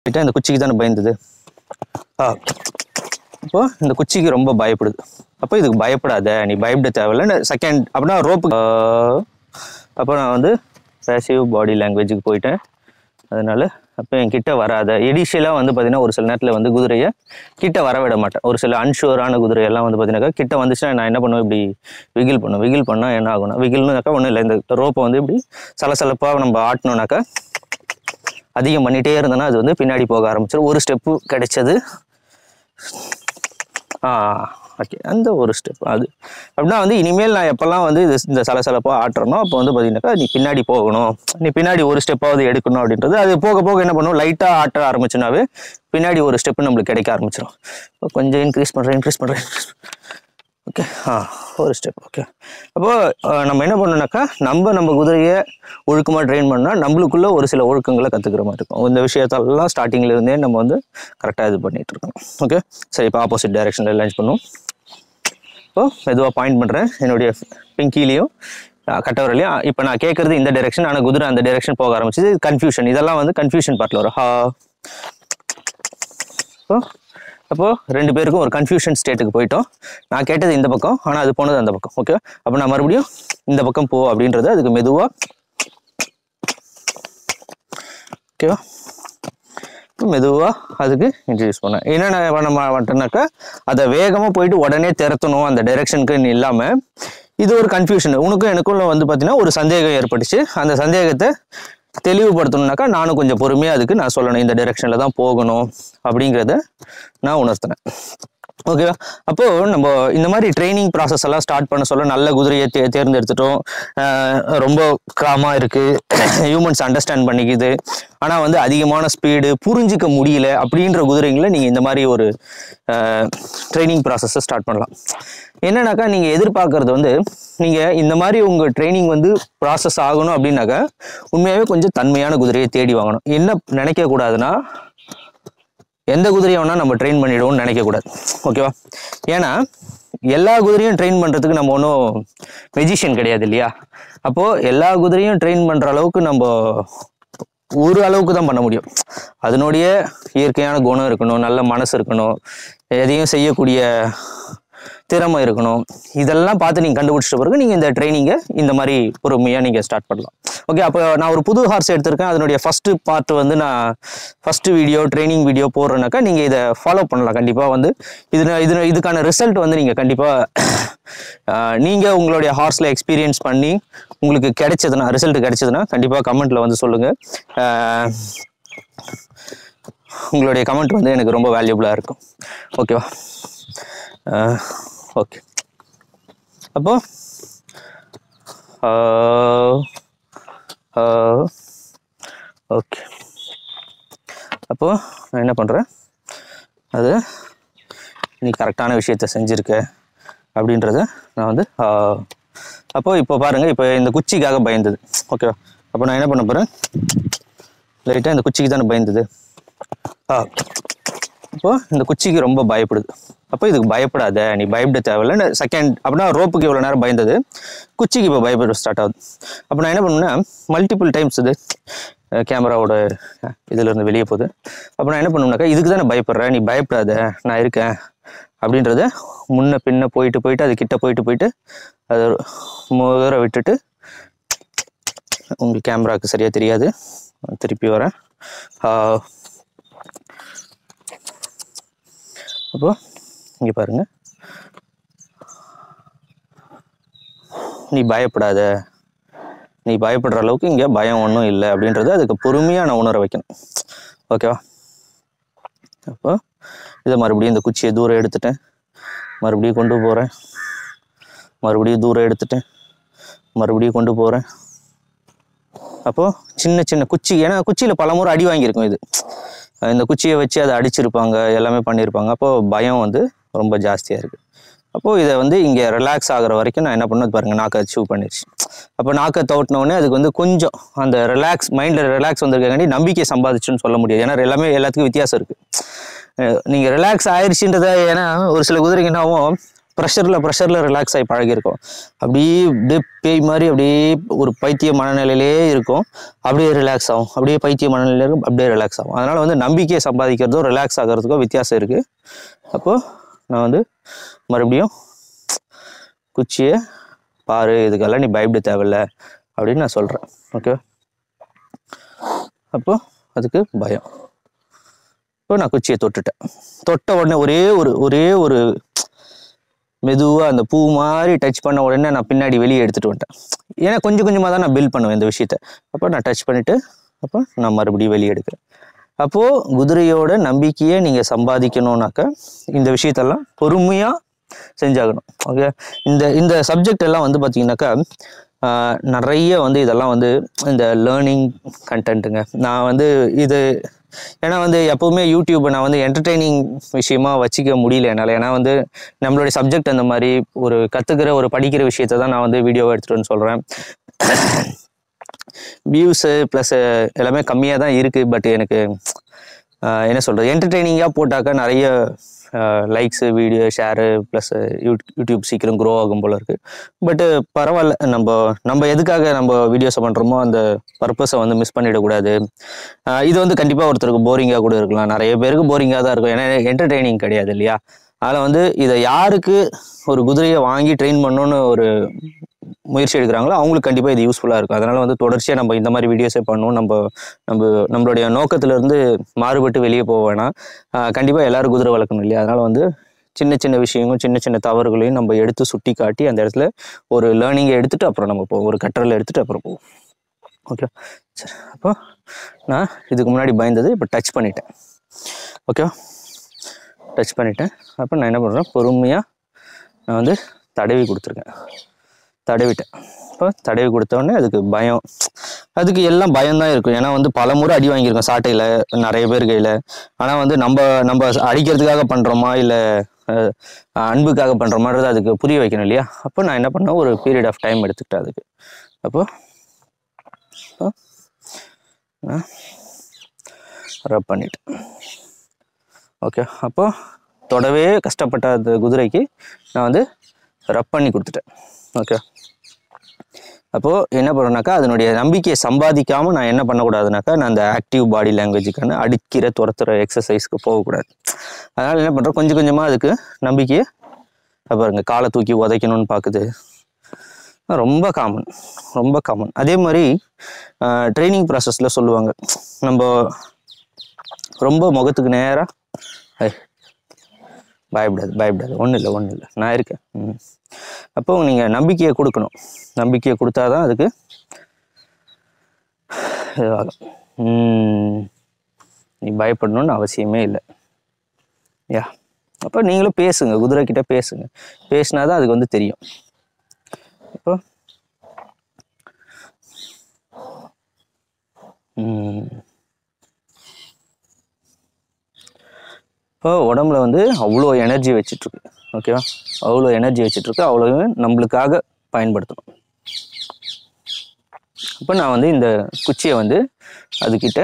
லைட்டாக இந்த குச்சிக்கு தானே பயந்தது ஆ இப்போ இந்த குச்சிக்கு ரொம்ப பயப்படுது அப்போ இதுக்கு பயப்படாத நீ பயப்பட தேவையில்ல செகண்ட் அப்படின்னா ரோப்பு அப்போ நான் வந்து பேசிவ் பாடி லாங்குவேஜுக்கு போயிட்டேன் அதனால அப்போ என் கிட்ட வராத எடிஷியலாக வந்து பார்த்தீங்கன்னா ஒரு சில நேரத்தில் வந்து குதிரையை கிட்ட வர விட மாட்டேன் ஒரு சில அன்ஷுவரான குதிரையெல்லாம் வந்து பார்த்தீங்கன்னாக்கா கிட்ட வந்துச்சுன்னா நான் என்ன பண்ணுவேன் இப்படி விகில் பண்ணுவேன் விகில் பண்ணால் என்ன ஆகும்னா விகில்னுனாக்கா ஒன்றும் இல்லை இந்த ரோப்பை வந்து இப்படி சலசலப்பாக நம்ம ஆட்டினோனாக்கா அதிகம் பண்ணிகிட்டே இருந்தோன்னா அது வந்து பின்னாடி போக ஆரம்பிச்சிடும் ஒரு ஸ்டெப்பு கிடைச்சது ஆ ஓகே அந்த ஒரு ஸ்டெப் அது அப்படின்னா வந்து இனிமேல் நான் எப்போல்லாம் வந்து இது இந்த சலசலப்பாக ஆட்டுறனோ அப்போ வந்து பார்த்தீங்கன்னாக்கா நீ பின்னாடி போகணும் நீ பின்னாடி ஒரு ஸ்டெப்பாவது எடுக்கணும் அப்படின்றது அது போக போக என்ன பண்ணும் லைட்டாக ஆட்ட ஆரம்பிச்சுனாவே பின்னாடி ஒரு ஸ்டெப்பு நம்மளுக்கு கிடைக்க ஆரம்பிச்சிடும் இப்போ கொஞ்சம் இன்க்ரீஸ் பண்ணுறேன் இன்க்ரீஸ் பண்ணுறேன் ஓகே ஆ ஒரு ஸ்டெப் ஓகே அப்போது நம்ம என்ன பண்ணோம்னாக்கா நம்ம நம்ம குதிரையை ஒழுக்கமாக ட்ரெயின் பண்ணால் நம்மளுக்குள்ள ஒரு சில ஒழுக்கங்களை கற்றுக்கிற மாதிரி இருக்கும் இந்த விஷயத்தெல்லாம் ஸ்டார்டிங்ல இருந்தே நம்ம வந்து கரெக்டாக இது பண்ணிட்டு இருக்கோம் ஓகே சரி இப்போ ஆப்போசிட் டைரெக்ஷனில் லான்ச் பண்ணுவோம் இப்போ மெதுவாக பாயிண்ட் பண்ணுறேன் என்னுடைய பிங்கிலையும் கட்டவரிலையும் இப்போ நான் கேட்குறது இந்த டைரெக்ஷன் ஆனால் குதிரை அந்த டைரெக்ஷன் போக ஆரம்பிச்சது கன்ஃபியூஷன் இதெல்லாம் வந்து கன்ஃபியூஷன் பார்ட்டில் வரும் ஹா இப்போ அப்போது ரெண்டு பேருக்கும் ஒரு கன்ஃபியூஷன் ஸ்டேட்டுக்கு போயிட்டோம் நான் கேட்டது இந்த பக்கம் ஆனால் அது போனது அந்த பக்கம் ஓகே அப்போ நான் மறுபடியும் இந்த பக்கம் போ அப்படின்றது அதுக்கு மெதுவாக ஓகேவா மெதுவாக அதுக்கு இன்ட்ரடியூஸ் பண்ணேன் என்னென்ன பண்ண மாட்டேன்னாக்கா அதை வேகமாக போயிட்டு உடனே திறத்தணும் அந்த டைரெக்ஷனுக்குன்னு இல்லாமல் இது ஒரு கன்ஃபியூஷன் உனக்கும் எனக்குள்ள வந்து பார்த்தீங்கன்னா ஒரு சந்தேகம் ஏற்பட்டுச்சு அந்த சந்தேகத்தை தெளிவுபடுத்தணும்னாக்கா நானும் கொஞ்சம் பொறுமையாக அதுக்கு நான் சொல்லணும் இந்த டைரெக்ஷனில் தான் போகணும் அப்படிங்கிறத நான் உணர்த்தினேன் ஓகேவா அப்போது நம்ம இந்த மாதிரி ட்ரைனிங் ப்ராசஸ் எல்லாம் ஸ்டார்ட் பண்ண சொல்ல நல்ல குதிரையை தே தேர்ந்தெடுத்துட்டோம் ஆஹ் ரொம்ப காமாக இருக்குது ஹியூமன்ஸ் அண்டர்ஸ்டாண்ட் பண்ணிக்குது ஆனால் வந்து அதிகமான ஸ்பீடு புரிஞ்சிக்க முடியல அப்படின்ற குதிரைங்களை நீங்கள் இந்த மாதிரி ஒரு ட்ரைனிங் ப்ராசஸை ஸ்டார்ட் பண்ணலாம் என்னன்னாக்கா நீங்கள் எதிர்பார்க்கறது வந்து நீங்கள் இந்த மாதிரி உங்கள் ட்ரைனிங் வந்து ப்ராசஸ் ஆகணும் அப்படின்னாக்கா உண்மையாகவே கொஞ்சம் தன்மையான குதிரையை தேடி வாங்கணும் என்ன நினைக்கக்கூடாதுன்னா எந்த குதிரையை வேணால் நம்ம ட்ரெயின் பண்ணிடுவோம்னு நினைக்கக்கூடாது ஓகேவா ஏன்னா எல்லா குதிரையும் ட்ரெயின் பண்ணுறதுக்கு நம்ம ஒன்றும் மெஜிஷியன் கிடையாது இல்லையா அப்போது எல்லா குதிரையும் ட்ரெயின் பண்ணுற அளவுக்கு நம்ம ஒரு அளவுக்கு தான் பண்ண முடியும் அதனுடைய இயற்கையான குணம் இருக்கணும் நல்ல மனசு இருக்கணும் எதையும் செய்யக்கூடிய திறமை இருக்கணும் இதெல்லாம் பார்த்து நீங்கள் கண்டுபிடிச்சிட்ட பிறகு நீங்கள் இந்த ட்ரைனிங்கை இந்த மாதிரி பொறுமையாக நீங்கள் ஸ்டார்ட் பண்ணலாம் ஓகே அப்போ நான் ஒரு புது ஹார்ஸ் எடுத்திருக்கேன் அதனுடைய ஃபஸ்ட்டு பார்ட் வந்து நான் ஃபஸ்ட்டு வீடியோ ட்ரைனிங் வீடியோ போடுறேனாக்கா நீங்கள் இதை ஃபாலோ பண்ணலாம் கண்டிப்பாக வந்து இது இது இதுக்கான ரிசல்ட் வந்து நீங்கள் கண்டிப்பாக நீங்கள் உங்களுடைய ஹார்ஸில் எக்ஸ்பீரியன்ஸ் பண்ணி உங்களுக்கு கிடைச்சதுன்னா ரிசல்ட் கிடைச்சதுன்னா கண்டிப்பாக கமெண்ட்டில் வந்து சொல்லுங்கள் உங்களுடைய கமெண்ட் வந்து எனக்கு ரொம்ப வேல்யூபுளாக இருக்கும் ஓகேவா ஓகே அப்போ ஓகே அப்போ நான் என்ன பண்ணுறேன் அது நீ கரெக்டான விஷயத்த செஞ்சுருக்க அப்படின்றத நான் வந்து அப்போ இப்போ பாருங்கள் இப்போ இந்த குச்சிக்காக பயந்தது ஓகேவா அப்போ நான் என்ன பண்ண போகிறேன் லைட்டாக இந்த குச்சிக்கு தானே பயந்தது ஆ இப்போ இந்த குச்சிக்கு ரொம்ப பயப்படுது அப்போ இதுக்கு பயப்படாத நீ பயப்பட தேவையில்ல செகண்ட் அப்படின்னா ரோப்புக்கு இவ்வளோ நேரம் பயந்தது குச்சிக்கு இப்போ பயப்பட ஸ்டார்ட் ஆகுது அப்போ நான் என்ன பண்ணுவேன்னா மல்டிபிள் டைம்ஸ் இது கேமராவோட இதிலேருந்து வெளியே போகுது அப்போ நான் என்ன பண்ணுவேனாக்கா இதுக்கு தானே பயப்படுறேன் நீ பயப்படாத நான் இருக்கேன் அப்படின்றத முன்ன பின்ன போயிட்டு போயிட்டு அது கிட்ட போயிட்டு போயிட்டு அதை முதல விட்டுட்டு உங்களுக்கு கேமராவுக்கு சரியாக தெரியாது திருப்பி வரேன் அப்போ இங்கே பாருங்க நீ பயப்படாத நீ பயப்படுற அளவுக்கு இங்கே பயம் ஒன்றும் இல்லை அப்படின்றது அதுக்கு பொறுமையாக நான் உணர வைக்கணும் ஓகேவா அப்போ இதை மறுபடியும் இந்த குச்சியை தூரம் எடுத்துட்டேன் மறுபடியும் கொண்டு போகிறேன் மறுபடியும் தூரம் எடுத்துட்டேன் மறுபடியும் கொண்டு போகிறேன் அப்போது சின்ன சின்ன குச்சி ஏன்னா குச்சியில் பல முறை அடி வாங்கியிருக்கும் இது இந்த குச்சியை வச்சு அதை அடிச்சிருப்பாங்க எல்லாமே பண்ணியிருப்பாங்க அப்போது பயம் வந்து ரொம்ப ஜாஸ்தியாக இருக்குது அப்போது இதை வந்து இங்கே ரிலாக்ஸ் ஆகிற வரைக்கும் நான் என்ன பண்ணது பாருங்கள் நாக்கை அச்சீவ் பண்ணிடுச்சு அப்போ நாக்கை தோட்டினோடனே அதுக்கு வந்து கொஞ்சம் அந்த ரிலாக்ஸ் மைண்டில் ரிலாக்ஸ் வந்திருக்காண்டி நம்பிக்கை சம்பாதிச்சுன்னு சொல்ல முடியாது ஏன்னா எல்லாமே எல்லாத்துக்கும் வித்தியாசம் இருக்குது நீங்கள் ரிலாக்ஸ் ஆயிடுச்சுன்றத ஏன்னா ஒரு சில குதிரைக்கு என்னாவும் ப்ரெஷரில் ப்ரெஷரில் ரிலாக்ஸ் ஆகி பழகியிருக்கோம் அப்படியே அப்படியே பேய் மாதிரி அப்படியே ஒரு பைத்திய மனநிலையிலே இருக்கும் அப்படியே ரிலாக்ஸ் ஆகும் அப்படியே பைத்திய மனநிலையில இருக்கும் அப்படியே ரிலாக்ஸ் ஆகும் அதனால் வந்து நம்பிக்கையை சம்பாதிக்கிறதோ ரிலாக்ஸ் ஆகிறதுக்கோ வித்தியாசம் இருக்குது அப்போது நான் வந்து மறுபடியும் குச்சியை பாரு இதுக்கெல்லாம் நீ பயப்பட தேவையில்ல அப்படின்னு நான் சொல்கிறேன் ஓகே அப்போ அதுக்கு பயம் இப்போ நான் குச்சியை தொட்டுட்டேன் தொட்ட உடனே ஒரே ஒரு ஒரே ஒரு மெதுவாக அந்த பூ மாதிரி டச் பண்ண உடனே நான் பின்னாடி வெளியே எடுத்துகிட்டு வந்துட்டேன் ஏன்னா கொஞ்சம் கொஞ்சமாக தான் நான் பில்ட் பண்ணுவேன் இந்த விஷயத்த அப்போ நான் டச் பண்ணிவிட்டு அப்போ நான் மறுபடியும் வெளியே எடுக்கிறேன் அப்போது குதிரையோட நம்பிக்கையை நீங்கள் சம்பாதிக்கணும்னாக்க இந்த விஷயத்தெல்லாம் பொறுமையாக செஞ்சாகணும் ஓகே இந்த இந்த சப்ஜெக்ட் எல்லாம் வந்து பார்த்தீங்கன்னாக்கா ஆஹ், நிறைய வந்து இதெல்லாம் வந்து இந்த லேர்னிங் கண்டென்ட்டுங்க நான் வந்து இது ஏன்னா வந்து எப்போவுமே யூடியூப்பை நான் வந்து என்டர்டெய்னிங் விஷயமா வச்சுக்க முடியல என்னால் ஏன்னா வந்து நம்மளுடைய சப்ஜெக்ட் அந்த மாதிரி ஒரு கற்றுக்கிற ஒரு படிக்கிற விஷயத்தை தான் நான் வந்து வீடியோவை எடுத்துகிட்டு வந்து சொல்கிறேன் வியூஸு ப்ளஸ் எல்லாமே கம்மியாக தான் இருக்குது பட் எனக்கு ஆஹ், என்ன சொல்கிறது என்டர்டெய்னிங்காக போட்டாக்கா நிறைய likes video share plus YouTube சீக்கிரம் க்ரோ ஆகும் போல இருக்குது பட்டு பரவாயில்ல நம்ம நம்ம எதுக்காக நம்ம வீடியோஸை பண்ணுறோமோ அந்த பர்பஸை வந்து மிஸ் பண்ணிடக்கூடாது ஆஹ், இது வந்து கண்டிப்பாக ஒருத்தருக்கு போரிங்காக கூட இருக்கலாம் நிறைய பேருக்கு போரிங்காக தான் இருக்கும் ஏன்னா என்டர்டெய்னிங் கிடையாது இல்லையா அதில் வந்து இதை யாருக்கு ஒரு குதிரையை வாங்கி ட்ரெயின் பண்ணணும்னு ஒரு முயற்சி எடுக்கிறாங்களோ அவங்களுக்கு கண்டிப்பாக இது யூஸ்ஃபுல்லாக இருக்கும் அதனால் வந்து தொடர்ச்சியாக நம்ம இந்த மாதிரி வீடியோஸே பண்ணணும் நம்ம நம்ம நம்மளுடைய நோக்கத்திலேருந்து மாறுபட்டு வெளியே போக வேணாம் கண்டிப்பாக எல்லாரும் குதிரை வளர்க்கணும் இல்லையா அதனால் வந்து சின்ன சின்ன விஷயங்களும் சின்ன சின்ன தவறுகளையும் நம்ம எடுத்து சுட்டி காட்டி அந்த இடத்துல ஒரு லேர்னிங்கை எடுத்துகிட்டு அப்புறம் நம்ம போவோம் ஒரு கற்றலை எடுத்துகிட்டு அப்புறம் போவோம் ஓகே சரி அப்போ நான் இதுக்கு முன்னாடி பயந்தது இப்போ டச் பண்ணிட்டேன் ஓகே டச் பண்ணிட்டேன் அப்போ நான் என்ன பண்ணுறேன் பொறுமையாக நான் வந்து தடவி கொடுத்துருக்கேன் தடவிட்டேன் இப்போ தடவி கொடுத்தோடனே அதுக்கு பயம் அதுக்கு எல்லாம் பயம்தான் இருக்கும் ஏன்னா வந்து பல முறை அடி வாங்கியிருக்கோம் சாட்டையில் நிறைய பேர் கையில் ஆனால் வந்து நம்ம நம்ம அடிக்கிறதுக்காக பண்ணுறோமா இல்லை அன்புக்காக பண்ணுறோமான்றது அதுக்கு புரிய வைக்கணும் இல்லையா அப்போ நான் என்ன பண்ணேன் ஒரு பீரியட் ஆஃப் டைம் எடுத்துக்கிட்டேன் அதுக்கு அப்போ அப்போ நான் ரப் பண்ணிட்டேன் ஓகே அப்போ தொடவே கஷ்டப்பட்ட அந்த குதிரைக்கு நான் வந்து ரப் பண்ணி கொடுத்துட்டேன் ஓகே அப்போது என்ன பண்ணணுனாக்கா அதனுடைய நம்பிக்கையை சம்பாதிக்காமல் நான் என்ன பண்ணக்கூடாதுனாக்கா நான் அந்த ஆக்டிவ் பாடி லாங்குவேஜுக்கான அடிக்கிற துரத்துற எக்ஸசைஸ்க்கு போகக்கூடாது அதனால் என்ன பண்ணுறேன் கொஞ்சம் கொஞ்சமாக அதுக்கு நம்பிக்கையை அப்ப பாருங்க காலை தூக்கி உதைக்கணும்னு பார்க்குது ரொம்ப காமன் ரொம்ப காமன் அதே மாதிரி ட்ரைனிங் ப்ராசஸில் சொல்லுவாங்க நம்ம ரொம்ப முகத்துக்கு நேராக பயப்படாது பயப்படாது ஒன்றும் இல்லை ஒன்றும் இல்லை நான் இருக்கேன் ம் அப்போ நீங்கள் நம்பிக்கையை கொடுக்கணும் நம்பிக்கையை கொடுத்தாதான் அதுக்கு இதுவாகும் ம், நீ பயப்படணும்னு அவசியமே இல்லை யா அப்போ நீங்களும் பேசுங்க குதிரை கிட்ட பேசுங்க பேசினா தான் அதுக்கு வந்து தெரியும் இப்போ ம். இப்போ உடம்புல வந்து அவ்வளோ எனர்ஜி வச்சிட்ருக்கு ஓகேவா அவ்வளோ எனர்ஜி வச்சிட்ருக்கு அவ்வளோ நம்மளுக்காக பயன்படுத்தணும் இப்போ நான் வந்து இந்த குச்சியை வந்து அதுக்கிட்ட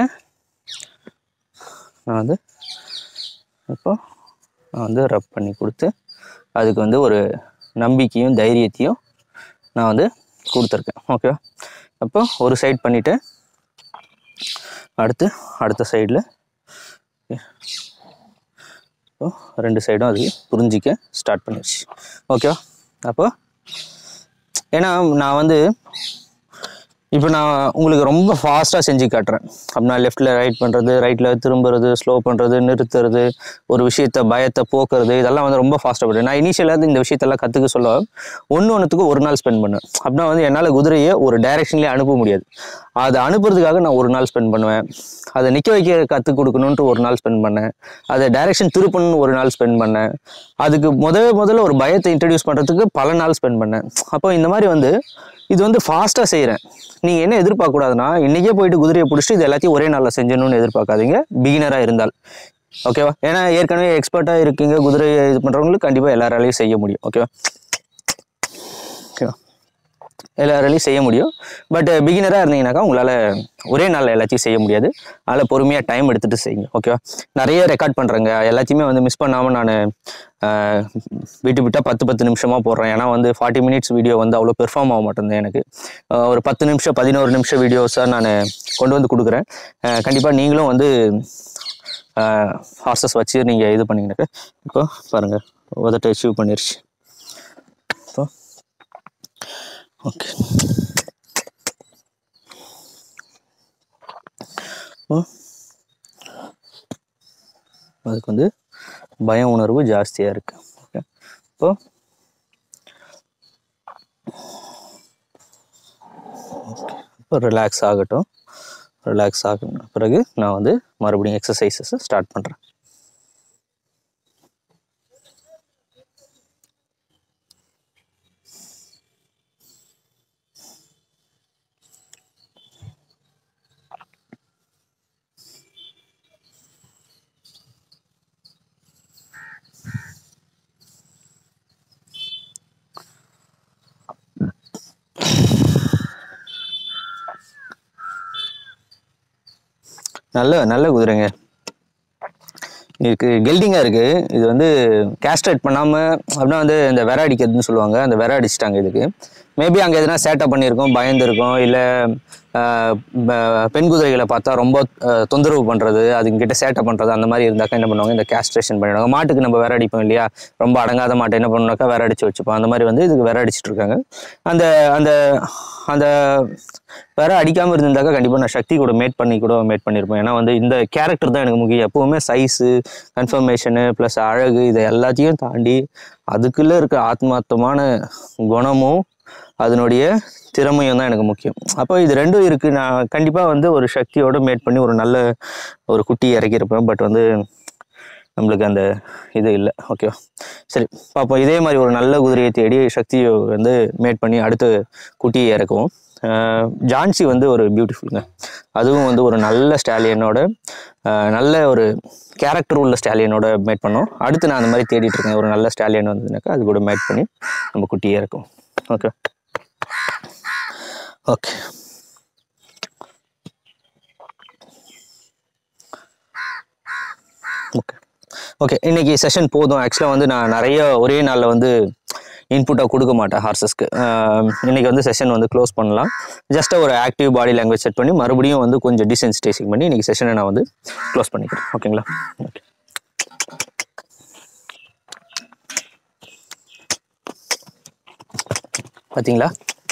நான் வந்து இப்போ நான் வந்து ரப் பண்ணி கொடுத்து அதுக்கு வந்து ஒரு நம்பிக்கையும் தைரியத்தையும் நான் வந்து கொடுத்துருக்கேன் ஓகேவா அப்போ ஒரு சைடு பண்ணிவிட்டு அடுத்து அடுத்த சைடில் இப்போ ரெண்டு சைடும் அது புரிஞ்சிக்க ஸ்டார்ட் பண்ணிடுச்சு ஓகேவா அப்போ ஏன்னா நான் வந்து இப்போ நான் உங்களுக்கு ரொம்ப ஃபாஸ்ட்டாக செஞ்சு காட்டுறேன் அப்படின்னா லெஃப்ட்டில் ரைட் பண்ணுறது ரைட்டில் திரும்புறது ஸ்லோ பண்ணுறது நிறுத்துறது ஒரு விஷயத்த பயத்தை போக்குறது இதெல்லாம் வந்து ரொம்ப ஃபாஸ்ட்டாக பண்ணுறேன் நான் இனிஷியலாக இந்த விஷயத்தெல்லாம் கற்றுக்க சொல்ல ஒன்று ஒன்றுத்துக்கு ஒரு நாள் ஸ்பெண்ட் பண்ணுவேன் அப்படின்னா வந்து என்னால் குதிரையை ஒரு டைரெக்ஷன்லேயே அனுப்ப முடியாது அதை அனுப்புறதுக்காக நான் ஒரு நாள் ஸ்பெண்ட் பண்ணுவேன் அதை நிற்க வைக்க கற்றுக் கொடுக்கணுன்ட்டு ஒரு நாள் ஸ்பெண்ட் பண்ணேன் அதை டைரெக்ஷன் திருப்பணும்னு ஒரு நாள் ஸ்பெண்ட் பண்ணேன் அதுக்கு முத முதல்ல ஒரு பயத்தை இன்ட்ரடியூஸ் பண்ணுறதுக்கு பல நாள் ஸ்பெண்ட் பண்ணேன் அப்போ இந்த மாதிரி வந்து இது வந்து ஃபாஸ்ட்டாக செய்கிறேன் நீங்கள் என்ன எதிர்பார்க்கக்கூடாதுன்னா இன்றைக்கே போயிட்டு குதிரையை பிடிச்சிட்டு இது எல்லாத்தையும் ஒரே நாளில் செஞ்சணும்னு எதிர்பார்க்காதீங்க பிகினராக இருந்தால் ஓகேவா ஏன்னா ஏற்கனவே எக்ஸ்பர்ட்டாக இருக்கீங்க குதிரையை இது பண்ணுறவங்களுக்கு கண்டிப்பாக எல்லாராலையும் செய்ய முடியும் ஓகேவா ஓகேவா எல்லாராலையும் செய்ய முடியும் பட் பிகினராக இருந்தீங்கன்னாக்கா உங்களால் ஒரே நாளில் எல்லாத்தையும் செய்ய முடியாது அதனால் பொறுமையாக டைம் எடுத்துகிட்டு செய்யுங்க ஓகேவா நிறைய ரெக்கார்ட் பண்ணுறேங்க எல்லாத்தையுமே வந்து மிஸ் பண்ணாமல் நான் விட்டு விட்டால் பத்து பத்து நிமிஷமாக போடுறேன் ஏன்னா வந்து ஃபார்ட்டி மினிட்ஸ் வீடியோ வந்து அவ்வளோ பெர்ஃபார்ம் ஆக மாட்டேங்குது எனக்கு ஆஹ் ஒரு பத்து நிமிஷம் பதினோரு நிமிஷம் வீடியோஸாக நான் கொண்டு வந்து கொடுக்குறேன் கண்டிப்பாக நீங்களும் வந்து ஹார்சஸ் வச்சு நீங்கள் இது பண்ணீங்கன்னாக்க இப்போ பாருங்கள் உதட்ட அச்சீவ் பண்ணிருச்சு இப்போ ஓகே இப்போ அதுக்கு வந்து பய உணர்வு ஜாஸ்தியாக இருக்கு ஓகே இப்போ இப்போ ரிலாக்ஸ் ஆகட்டும் ரிலாக்ஸ் ஆகின பிறகு நான் வந்து மறுபடியும் எக்ஸசைசஸ் ஸ்டார்ட் பண்ணுறேன் நல்ல நல்ல குதிரைங்க இதுக்கு கெல்டிங்காக இருக்குது இது வந்து கேஸ்ட்ரேட் பண்ணாமல் அப்படின்னா வந்து இந்த வெற அடிக்கிறதுன்னு சொல்லுவாங்க அந்த வெற அடிச்சிட்டாங்க இதுக்கு மேபி அங்கே எதனா சேட்டை பண்ணியிருக்கோம் பயந்துருக்கும் இல்லை பெண் குதிரைகளை பார்த்தா ரொம்ப ஆஹ், தொந்தரவு பண்ணுறது அதுங்கிட்ட சேட்டை பண்ணுறது அந்த மாதிரி இருந்தாக்கா என்ன பண்ணுவாங்க இந்த கேஸ்ட்ரேஷன் பண்ணிடுவாங்க மாட்டுக்கு நம்ம வெற அடிப்போம் இல்லையா ரொம்ப அடங்காத மாட்டை என்ன பண்ணுனாக்கா வெற அடிச்சு வச்சுப்போம் அந்த மாதிரி வந்து இதுக்கு வெற அடிச்சிட்டு இருக்காங்க அந்த அந்த அந்த வேற அடிக்காமல் இருந்திருந்தாக்கா கண்டிப்பாக நான் சக்தி கூட மேட் பண்ணி கூட மேட் பண்ணியிருப்பேன் ஏன்னா வந்து இந்த கேரக்டர் தான் எனக்கு முக்கியம் எப்பவுமே சைஸு கன்ஃபர்மேஷனு ப்ளஸ் அழகு இதை எல்லாத்தையும் தாண்டி அதுக்குள்ளே இருக்க ஆத்மார்த்தமான குணமும் அதனுடைய திறமையும் தான் எனக்கு முக்கியம் அப்போ இது ரெண்டும் இருக்குது நான் கண்டிப்பாக வந்து ஒரு சக்தியோட மேட் பண்ணி ஒரு நல்ல ஒரு குட்டி இறக்கியிருப்பேன் பட் வந்து நம்மளுக்கு அந்த இது இல்லை ஓகேவா சரி பார்ப்போம் இதே மாதிரி ஒரு நல்ல குதிரையை தேடி சக்தியை வந்து மேட் பண்ணி அடுத்து குட்டியை இறக்குவோம் அஹ் ஜான்சி வந்து ஒரு பியூட்டிஃபுல்லுங்க அதுவும் வந்து ஒரு நல்ல ஸ்டாலியனோட அஹ் நல்ல ஒரு கேரக்டர் உள்ள ஸ்டாலியனோட மேட் பண்ணோம் அடுத்து நான் அந்த மாதிரி தேடிட்டு இருக்கேன் ஒரு நல்ல ஸ்டாலியன் வந்ததுனாக்கா அது கூட மேட் பண்ணி நம்ம குட்டியை இறக்குவோம் ஓகே ஓகே ஓகே ஓகே இன்னைக்கு செஷன் போதும் ஆக்சுவலாக வந்து நான் நிறைய ஒரே நாளில் வந்து இன்புட்டாக கொடுக்க மாட்டேன் ஹார்சஸ்க்கு இன்னைக்கு வந்து செஷன் வந்து க்ளோஸ் பண்ணலாம் ஜஸ்ட்டாக ஒரு ஆக்டிவ் பாடி லாங்குவேஜ் செட் பண்ணி மறுபடியும் வந்து கொஞ்சம் டிசென்சிடைசிங் பண்ணி இன்னைக்கு செஷனை நான் வந்து க்ளோஸ் பண்ணிக்கிறேன் ஓகேங்களா ஓகே பார்த்தீங்களா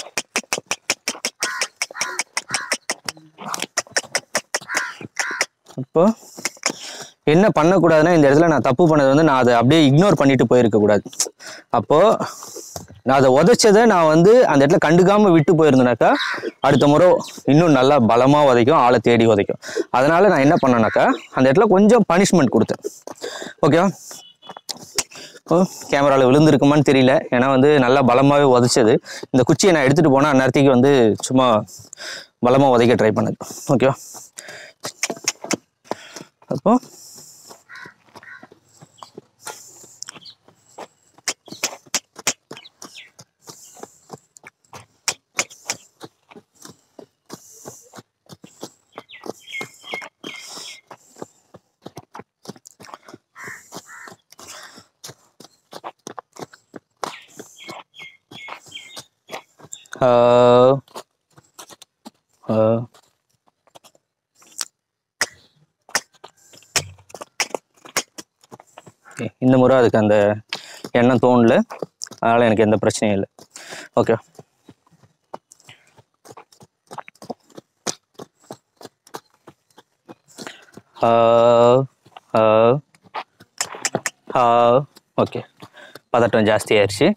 இப்போ என்ன பண்ணக்கூடாதுன்னா இந்த இடத்துல நான் தப்பு பண்ணது வந்து நான் அதை அப்படியே இக்னோர் பண்ணிட்டு போயிருக்க கூடாது அப்போ நான் அதை உதைச்சதை நான் வந்து அந்த இடத்துல கண்டுக்காம விட்டு போயிருந்தேனாக்கா அடுத்த முறை இன்னும் நல்லா பலமா உதைக்கும் ஆளை தேடி உதைக்கும் அதனால நான் என்ன பண்ணேனாக்கா அந்த இடத்துல கொஞ்சம் பனிஷ்மெண்ட் கொடுத்தேன் ஓகேவா இப்போ கேமராவில் விழுந்திருக்குமான்னு தெரியல ஏன்னா வந்து நல்லா பலமாகவே உதைச்சது இந்த குச்சியை நான் எடுத்துகிட்டு போனால் அந்நேரத்துக்கு வந்து சும்மா பலமாக உதைக்க ட்ரை பண்ணது ஓகேவா அப்போ Uh, uh, okay. இந்த முறை அதுக்கு அந்த எண்ணம் தோணல அதனால் எனக்கு எந்த பிரச்சனையும் இல்லை ஓகே ஓகே பதட்டம் ஜாஸ்தி ஆயிடுச்சு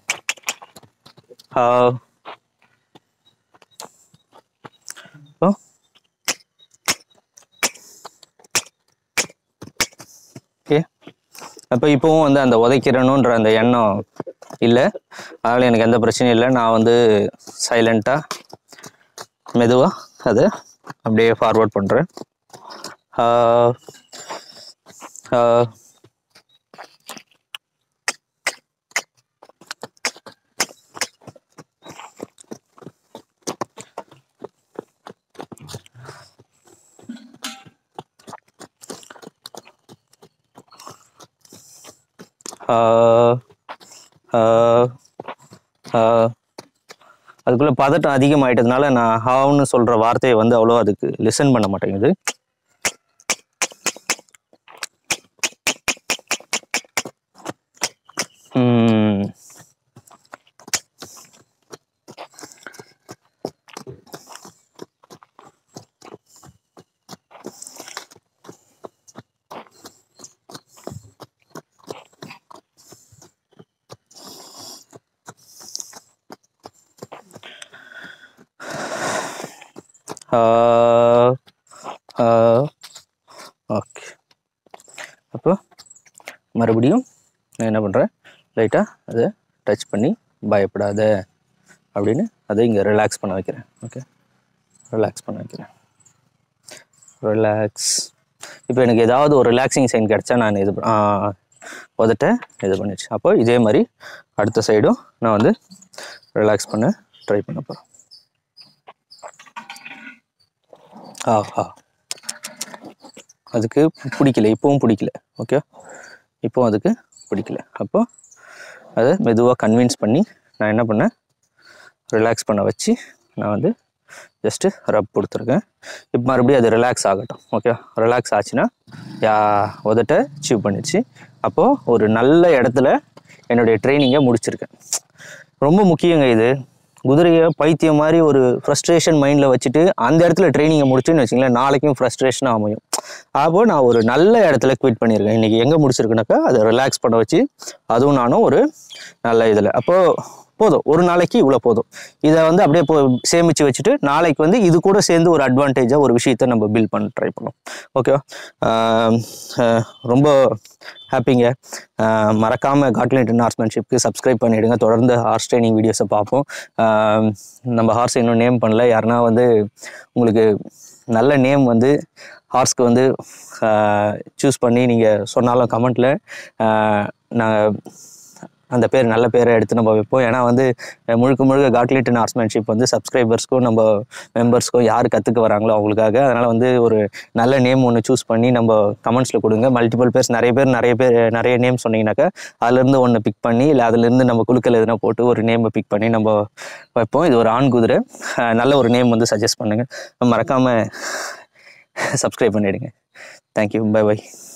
ஓ ஓகே அப்போ இப்போவும் வந்து அந்த உதைக்கிறணுன்ற அந்த எண்ணம் இல்லை அதனால் எனக்கு எந்த பிரச்சனையும் இல்லை நான் வந்து சைலண்ட்டாக மெதுவாக அதை அப்படியே ஃபார்வர்ட் பண்ணுறேன் அதுக்குள்ளே பதட்டம் அதிகமாயிட்டதுனால நான் ஹாவ்னு சொல்கிற வார்த்தையை வந்து அவ்வளோ அதுக்கு லிசன் பண்ண மாட்டேங்குது ம். ஓகே அப்போ மறுபடியும் நான் என்ன பண்ணுறேன் லைட்டாக அதை டச் பண்ணி பயப்படாத அப்படின்னு அதை இங்கே ரிலாக்ஸ் பண்ண வைக்கிறேன் ஓகே ரிலாக்ஸ் பண்ண வைக்கிறேன் ரிலாக்ஸ் இப்போ எனக்கு ஏதாவது ஒரு ரிலாக்ஸிங் சைன் கிடச்சா நான் இது ப- ஆ, உதட்ட இது பண்ணிடுச்சு அப்போ இதே மாதிரி அடுத்த சைடும் நான் வந்து ரிலாக்ஸ் பண்ண ட்ரை பண்ண போகிறேன் ஆஹா அதுக்கு பிடிக்கல இப்போவும் பிடிக்கல ஓகே இப்போ அதுக்கு பிடிக்கல அப்போ அதை மெதுவாக கன்வின்ஸ் பண்ணி நான் என்ன பண்ணேன் ரிலாக்ஸ் பண்ண வச்சு நான் வந்து ஜஸ்ட்டு ரப் கொடுத்துருக்கேன் இப்போ மறுபடியும் அது ரிலாக்ஸ் ஆகட்டும் ஓகே ரிலாக்ஸ் ஆச்சுன்னா யா உதட்ட அச்சீவ் பண்ணிடுச்சு அப்போது ஒரு நல்ல இடத்துல என்னுடைய ட்ரைனிங்கை முடிச்சிருக்கேன் ரொம்ப முக்கியங்க இது குதிரையை பைத்தியம் மாதிரி ஒரு ஃப்ரஸ்ட்ரேஷன் மைண்டில் வச்சுட்டு அந்த இடத்துல ட்ரைனிங்கை முடிச்சுன்னு வச்சிங்களேன் நாளைக்கும் ஃப்ரஸ்ட்ரேஷனாக அமையும் அப்போ நான் ஒரு நல்ல இடத்துல குவிட் பண்ணியிருக்கேன் இன்றைக்கி எங்கே முடிச்சிருக்கேனாக்கா அதை ரிலாக்ஸ் பண்ண வச்சு அதுவும் நானும் ஒரு நல்ல இதில் அப்போது போதும் ஒரு நாளைக்கு இவ்வளோ போதும் இதை வந்து அப்படியே போ சேமித்து வச்சுட்டு நாளைக்கு வந்து இது கூட சேர்ந்து ஒரு அட்வான்டேஜாக ஒரு விஷயத்த நம்ம பில்ட் பண்ண ட்ரை பண்ணோம் ஓகேவா ரொம்ப ஹாப்பிங்க மறக்காமல் காட்லின் ஹார்ஸ்மேன்ஷிப்க்கு சப்ஸ்கிரைப் பண்ணிவிடுங்க தொடர்ந்து ஹார்ஸ் ட்ரைனிங் வீடியோஸை பார்ப்போம் ஆஹ் நம்ம ஹார்ஸ் இன்னும் நேம் பண்ணல யாருன்னா வந்து உங்களுக்கு நல்ல நேம் வந்து ஹார்ஸ்க்கு வந்து சூஸ் பண்ணி நீங்கள் சொன்னாலும் கமெண்ட்டில் நாங்கள் அந்த பேர் நல்ல பேரை எடுத்து நம்ம வைப்போம் ஏன்னா வந்து அஹ், முழுக்க முழுக்க காட்லிட்டன் ஹார்ஸ்மேன்ஷிப் வந்து சப்ஸ்கிரைபர்ஸ்க்கும் நம்ம மெம்பர்ஸ்க்கும் யார் கற்றுக்க வராங்களோ அவங்களுக்காக அதனால் வந்து ஒரு நல்ல நேம் ஒன்று சூஸ் பண்ணி நம்ம கமெண்ட்ஸில் கொடுங்க மல்டிபிள் பேர்ஸ் நிறைய பேர் நிறைய பேர் நிறைய நேம் சொன்னீங்கன்னாக்கா அதுலேருந்து ஒன்று பிக் பண்ணி இல்லை அதுலேருந்து நம்ம குழுக்கள் எதுனா போட்டு ஒரு நேமை பிக் பண்ணி நம்ம வைப்போம் இது ஒரு ஆண் குதிரை அஹ், நல்ல ஒரு நேம் வந்து சஜஸ்ட் பண்ணுங்கள் மறக்காமல் சப்ஸ்கிரைப் பண்ணிவிடுங்க தேங்க்யூ பை பை